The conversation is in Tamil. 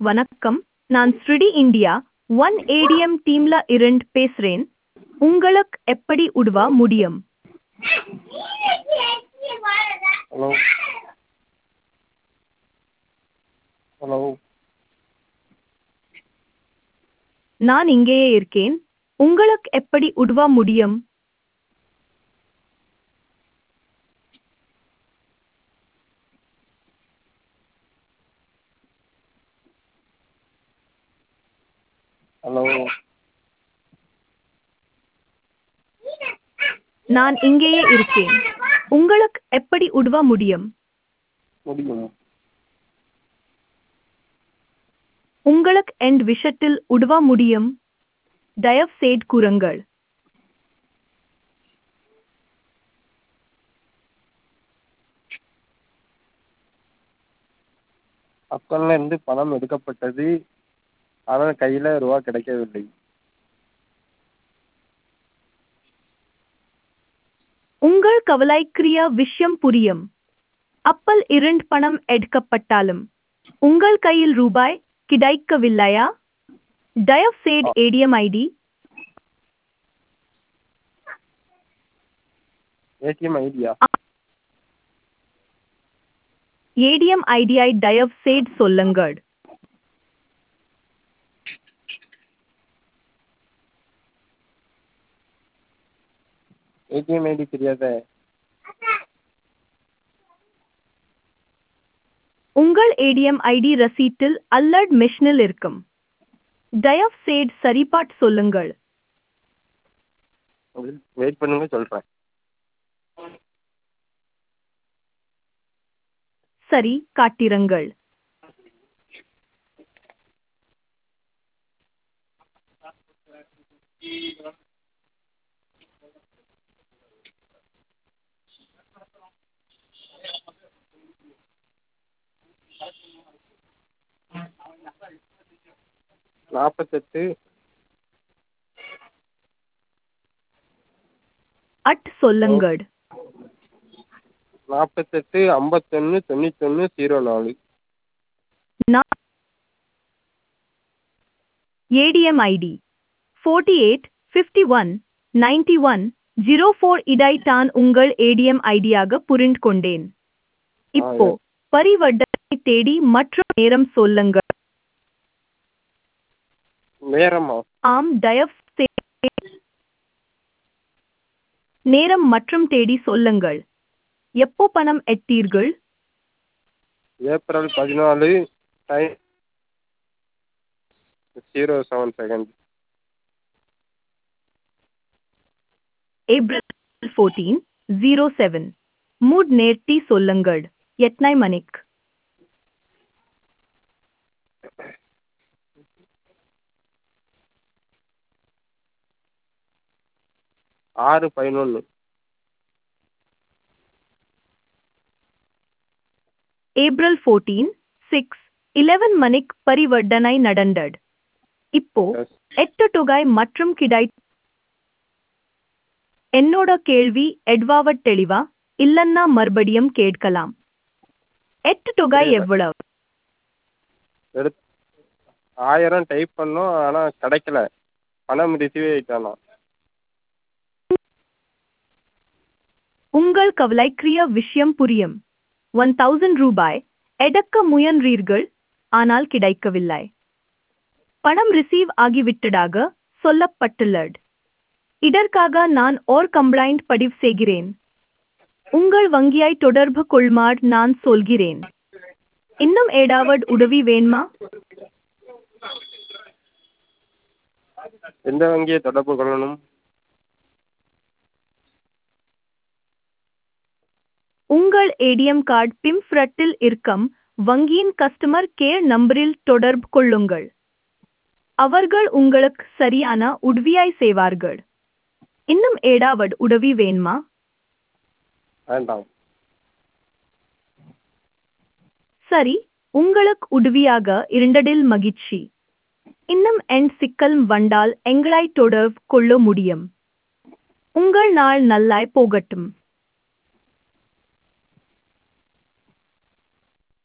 வணக்கம் நான் ஸ்ருடி இந்தியா ஒன் ஏடிஎம் டீம்ல இருந்து பேசுறேன் உங்களுக்கு எப்படி உதவ முடியும் ஹலோ ஹலோ நான் இங்கேயே இருக்கேன் உங்களுக்கு எப்படி உதவ முடியும் ஹலோ நான் இங்கேயே இருக்கேன் உங்களுக்கு எப்படி உதவ முடியும் முடியும் உங்களுக்கு எந்த விஷயத்தில் உதவ முடியும் தயவு செய்து கூறுங்கள் அக்கௌண்ட்ல இருந்து பணம் எடுக்கப்பட்டது ஆனால் கையில் ரூபா கிடைக்கவில்லை உங்கள் கவலைக்குரிய விஷயம் புரியும் அப்பல் இரண்டு பணம் எடுக்கப்பட்டாலும் உங்கள் கையில் ரூபாய் கிடைக்கவில்லையா தயவு செய்து ஏடிஎம் ஐடி ஏடிஎம் ஐடியா ஏடிஎம் ஐடியை தயவு செய்து சொல்லுங்கள் ஏடிஎம் ஐடி தெரியாத உங்கள் ஏடிஎம் ஐடி ரசீட்டில் அல்லது மிஷனில் இருக்கும் தயவு செய்து சரிபார்த்து சொல்லுங்கள் வெயிட் பண்ணுங்க சொல்கிறேன் சரி காட்டிருங்கள் நாற்பத்தெட்டு அட் சொல்லுங்கள் நாற்பத்தெட்டு ஐம்பத்தொன்று தொண்ணூத்தொன்று ஜீரோ நாலு நான் ATM ID forty eight fifty one ninety one zero four இடைத்தான் உங்கள் ஏடிஎம் ஐடியாக புரிந்து கொண்டேன் இப்போ yes. பரிவர்த்தனை தேடி மற்றும் நேரம் சொல்லுங்கள் நேரமா ஆம் தயவு செய்து நேரம் மற்றும் தேதி சொல்லுங்கள் எப்போ பணம் எட்டீர்கள் ஏப்ரல் பதினாலு time zero seven second April fourteen zero seven மூட் நேர்த்தி சொல்லுங்கள் எத்தனை மணிக்கு ஆறு பதினொன்று ஏப்ரல் ஃபோர்டீன் சிக்ஸ் இலெவன் மணிக்கு பரிவர்த்தனை நடந்தது இப்போ எஸ் எட்டு தொகை மற்றும் கிடை என்னோட கேள்வி எட்வாவட் தெளிவா இல்லன்னா மறுபடியும் கேட்கலாம் எட்டு தொகை புரியல. எவ்வளவு எடுத் ஆயிரம் டைப் பண்ணோம் ஆனால் கிடைக்கல பணம் ரிசீவ் ஆயிட்டானா உங்கள் கவலைக்குரிய விஷயம் புரியும் ஒன் தௌசண்ட் ரூபாய் எடுக்க முயன்றீர்கள் ஆனால் கிடைக்கவில்லை பணம் ரிசீவ் ஆகிவிட்டதாக சொல்லப்பட்டுள்ளது இதற்காக நான் ஓர் கம்ப்ளைண்ட் பதிவு செய்கிறேன் உங்கள் வங்கியை தொடர்பு கொள்மாறு நான் சொல்கிறேன் இன்னும் ஏதாவது உதவி வேணுமா எந்த வங்கியை தொடர்பு கொள்ளணும் உங்கள் ஏடிஎம் கார்டு பிம்ஃப்ரட்டில் இருக்கும் வங்கியின் கஸ்டமர் கேர் நம்பரில் தொடர்பு கொள்ளுங்கள் அவர்கள் உங்களுக்கு சரியான உதவியை செய்வார்கள் இன்னும் ஏதாவது உதவி வேணுமா வேண்டாம் சரி உங்களுக்கு உதவியாக இருந்ததில் மகிழ்ச்சி இன்னும் என் சிக்கல் வந்தால் எங்களை தொடர்பு கொள்ள முடியும் உங்கள் நாள் நல்லாய் போகட்டும்